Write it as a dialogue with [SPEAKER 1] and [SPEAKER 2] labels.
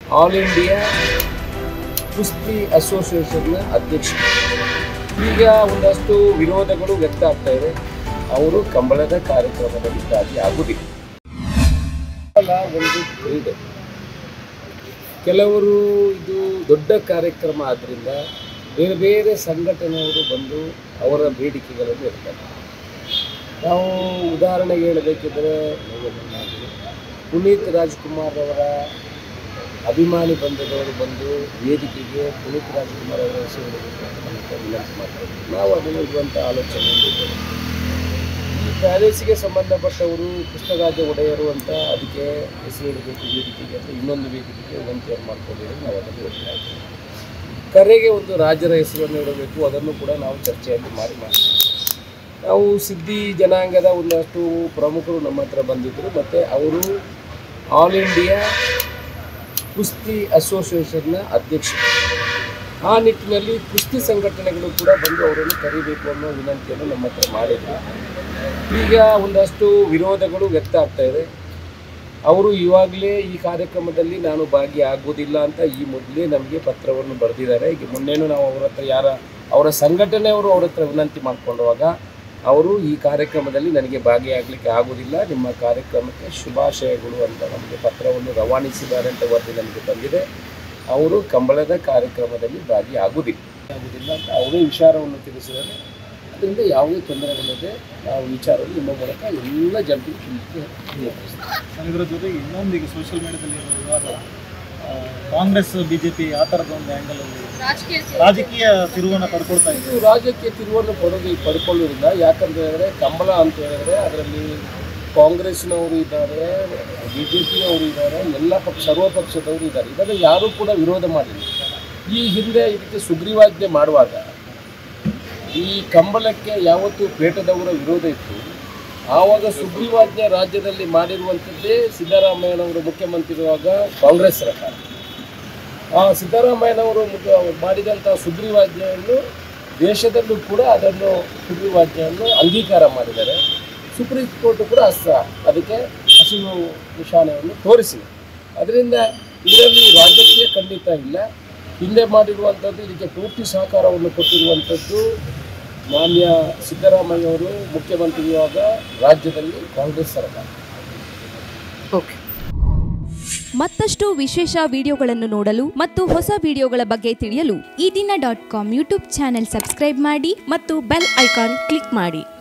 [SPEAKER 1] all India ಕುಸ್ತಿ ಅಸೋಸಿಯೇಷನ್ನ ಅಧ್ಯಕ್ಷ ಈಗ ಒಂದಷ್ಟು ವಿರೋಧಗಳು ವ್ಯಕ್ತ ಆಗ್ತಾ ಇದೆ ಅವರು ಕಂಬಳದ ಕಾರ್ಯಕ್ರಮದಲ್ಲಿ ಭಾಗಿಯಾಗುವುದಿಲ್ಲ ಕೇವಲ ಒಂದು ಕ್ರೀಡೆ ಕೆಲವರು ಇದು ದೊಡ್ಡ ಕಾರ್ಯಕ್ರಮ ಆದ್ದರಿಂದ ಬೇರೆ ಬೇರೆ ಸಂಘಟನೆಯವರು ಬಂದು ಅವರ ಬೇಡಿಕೆಗಳನ್ನು ಇರ್ತಾರೆ ನಾವು ಉದಾಹರಣೆಗೆ ಹೇಳಬೇಕಿದ್ರೆ ಪುನೀತ್ ರಾಜ್ಕುಮಾರ್ ಅವರ ಅಭಿಮಾನಿ ಬಂಧದವರು ಬಂದು ವೇದಿಕೆಗೆ ಪುನೀತ್ ರಾಜ್ಕುಮಾರ್ ಅವರ ಹೆಸರು ಇಡಬೇಕು ಅಂತ ನಮಗೆ ವಿನಂತಿ ಮಾಡ್ತಾರೆ ನಾವು ಅದನ್ನು ಇಡುವಂಥ ಆಲೋಚನೆಯಲ್ಲಿ ಇದ್ದೇವೆ ಈ ಪ್ಯಾಲೇಸಿಗೆ ಸಂಬಂಧಪಟ್ಟವರು ಪುಸ್ತಕರಾಜ ಒಡೆಯರು ಅಂತ ಅದಕ್ಕೆ ಹೆಸರು ಇಡಬೇಕು ವೇದಿಕೆಗೆ ಅಂತ ಇನ್ನೊಂದು ವೇದಿಕೆಗೆ ವಿನಂತಿಯನ್ನು ಮಾಡ್ಕೊಂಡಿದ್ದೀವಿ ನಾವು ಅದನ್ನು ಹೋಗ್ತಾ ಇದ್ದೀವಿ ಕರೆಗೆ ಒಂದು ರಾಜರ ಹೆಸರನ್ನು ಇಡಬೇಕು ಅದನ್ನು ಕೂಡ ನಾವು ಚರ್ಚೆಯಲ್ಲಿ ಮಾಡಿ ಮಾಡ್ತೀವಿ ನಾವು ಸಿದ್ಧಿ ಜನಾಂಗದ ಒಂದಷ್ಟು ಪ್ರಮುಖರು ನಮ್ಮ ಹತ್ರ ಬಂದಿದ್ದರು ಮತ್ತು ಅವರು ಆಲ್ ಇಂಡಿಯಾ ಕುಸ್ತಿ ಅಸೋಸಿಯೇಷನ್ನ ಅಧ್ಯಕ್ಷ ಆ ನಿಟ್ಟಿನಲ್ಲಿ ಕುಸ್ತಿ ಸಂಘಟನೆಗಳು ಕೂಡ ಬಂದು ಅವರನ್ನು ಕರಿಬೇಕು ಅನ್ನೋ ವಿನಂತಿಯನ್ನು ನಮ್ಮ ಹತ್ರ ಮಾಡಿದರು ಈಗ ಒಂದಷ್ಟು ವಿರೋಧಗಳು ವ್ಯಕ್ತ ಆಗ್ತಾ ಇದೆ ಅವರು ಇವಾಗಲೇ ಈ ಕಾರ್ಯಕ್ರಮದಲ್ಲಿ ನಾನು ಭಾಗಿಯಾಗುವುದಿಲ್ಲ ಅಂತ ಈ ಮೊದಲೇ ನಮಗೆ ಪತ್ರವನ್ನು ಬರೆದಿದ್ದಾರೆ ಈಗ ಮೊನ್ನೆನೂ ನಾವು ಅವ್ರ ಹತ್ರ ಯಾರ ಅವರ ಸಂಘಟನೆಯವರು ಅವ್ರ ಹತ್ರ ವಿನಂತಿ ಮಾಡಿಕೊಂಡವಾಗ ಅವರು ಈ ಕಾರ್ಯಕ್ರಮದಲ್ಲಿ ನನಗೆ ಭಾಗಿಯಾಗಲಿಕ್ಕೆ ಆಗುವುದಿಲ್ಲ ನಿಮ್ಮ ಕಾರ್ಯಕ್ರಮಕ್ಕೆ ಶುಭಾಶಯಗಳು ಅಂತ ನಮಗೆ ಪತ್ರವನ್ನು ರವಾನಿಸಿದ್ದಾರೆ ಅಂತ ವರದಿ ನಮಗೆ ಬಂದಿದೆ ಅವರು ಕಂಬಳದ ಕಾರ್ಯಕ್ರಮದಲ್ಲಿ ಭಾಗಿಯಾಗುವುದಿಲ್ಲ ಆಗುವುದಿಲ್ಲ ಅಂತ ಅವರೇ ವಿಚಾರವನ್ನು ತಿಳಿಸಿದ್ದಾರೆ ಅದರಿಂದ ಯಾವುದೇ ತೊಂದರೆಗಳಿದೆ ನಾವು ವಿಚಾರವನ್ನು ನಿಮ್ಮ ಮೂಲಕ ಎಲ್ಲ ಜನರಿಗೆ ತಿಳಿಲಿಕ್ಕೆ ಪ್ರಯತ್ನಿಸ್ತೀವಿ
[SPEAKER 2] ಇದರ ಜೊತೆಗೆ ಇನ್ನೊಂದು ಈಗ ಸೋಷಿಯಲ್ ಮೀಡಿಯಾದಲ್ಲಿ ಇರೋ ವಿವಾದ ಆ, ಕಾಂಗ್ರೆಸ್ ಬಿಜೆಪಿ ಆ ಥರದ ಒಂದು ಆ್ಯಂಗಲ್ ಅಲ್ಲಿ ರಾಜಕೀಯ ತಿರುವನ್ನ ಪಡ್ಕೊಳ್ತಾ ಇದೆ
[SPEAKER 1] ಇದು ರಾಜ್ಯಕ್ಕೆ ತಿರುವನ್ನು ಪಡೆದು ಪಡ್ಕೊಳ್ಳುವುದಿಲ್ಲ ಯಾಕಂತ ಹೇಳಿದ್ರೆ ಕಂಬಳ ಅಂತ ಹೇಳಿದ್ರೆ ಅದರಲ್ಲಿ ಕಾಂಗ್ರೆಸ್ನವರು ಇದ್ದಾರೆ ಬಿ ಜೆ ಪಿಯವರು ಇದ್ದಾರೆ ಎಲ್ಲ ಪಕ್ಷ ಸರ್ವ ಪಕ್ಷದವರು ಇದ್ದಾರೆ ಇದನ್ನು ಯಾರೂ ಕೂಡ ವಿರೋಧ ಮಾಡಿಲ್ಲ ಈ ಹಿಂದೆ ಇದಕ್ಕೆ ಸುಗ್ರೀವಾಜ್ಞೆ ಮಾಡುವಾಗ ಈ ಕಂಬಳಕ್ಕೆ ಯಾವತ್ತೂ ಪೇಟದವರ ವಿರೋಧ ಇತ್ತು ಆವಾಗ ಸುಗ್ರೀವಾಜ್ಞೆ ರಾಜ್ಯದಲ್ಲಿ ಮಾಡಿರುವಂಥದ್ದೇ ಸಿದ್ದರಾಮಯ್ಯನವರು ಮುಖ್ಯಮಂತ್ರಿ ಇರುವಾಗ ಕಾಂಗ್ರೆಸ್ ಸರ್ಕಾರ ಆ ಸಿದ್ದರಾಮಯ್ಯನವರು ಮುಖ್ಯ- ಮಾಡಿದಂಥ ಸುಗ್ರೀವಾಜ್ಞೆಯನ್ನು ದೇಶದಲ್ಲೂ ಕೂಡ ಅದನ್ನು ಸುಗ್ರೀವಾಜ್ಞೆಯನ್ನು ಅಂಗೀಕಾರ ಮಾಡಿದ್ದಾರೆ ಸುಪ್ರೀಂ ಕೋರ್ಟ್ ಕೂಡ ಅಸ ಅದಕ್ಕೆ ಹಸಿರು ನಿಶಾನೆಯನ್ನು ತೋರಿಸಿದೆ ಅದರಿಂದ ಇದರಲ್ಲಿ ರಾಜಕೀಯ ಖಂಡಿತ ಇಲ್ಲ ಹಿಂದೆ ಮಾಡಿರುವಂಥದ್ದು ಇದಕ್ಕೆ ಪೂರ್ತಿ ಸಹಕಾರವನ್ನು ಕೊಟ್ಟಿರುವಂಥದ್ದು ಮಾನ್ಯ ಸಿದ್ದರಾಮಯ್ಯವರು ಮುಖ್ಯಮಂತ್ರಿ ಇರುವಾಗ ರಾಜ್ಯದಲ್ಲಿ ಕಾಂಗ್ರೆಸ್ ಸರ್ಕಾರ
[SPEAKER 3] ಮತ್ತಷ್ಟು ವಿಶೇಷ ವಿಡಿಯೋಗಳನ್ನು ನೋಡಲು ಮತ್ತು ಹೊಸ ವಿಡಿಯೋಗಳ ಬಗ್ಗೆ ತಿಳಿಯಲು
[SPEAKER 4] Eedina dot com YouTube channel subscribe ಮಾಡಿ
[SPEAKER 3] ಮತ್ತು ಬೆಲ್ ಐಕಾನ್ ಕ್ಲಿಕ್ ಮಾಡಿ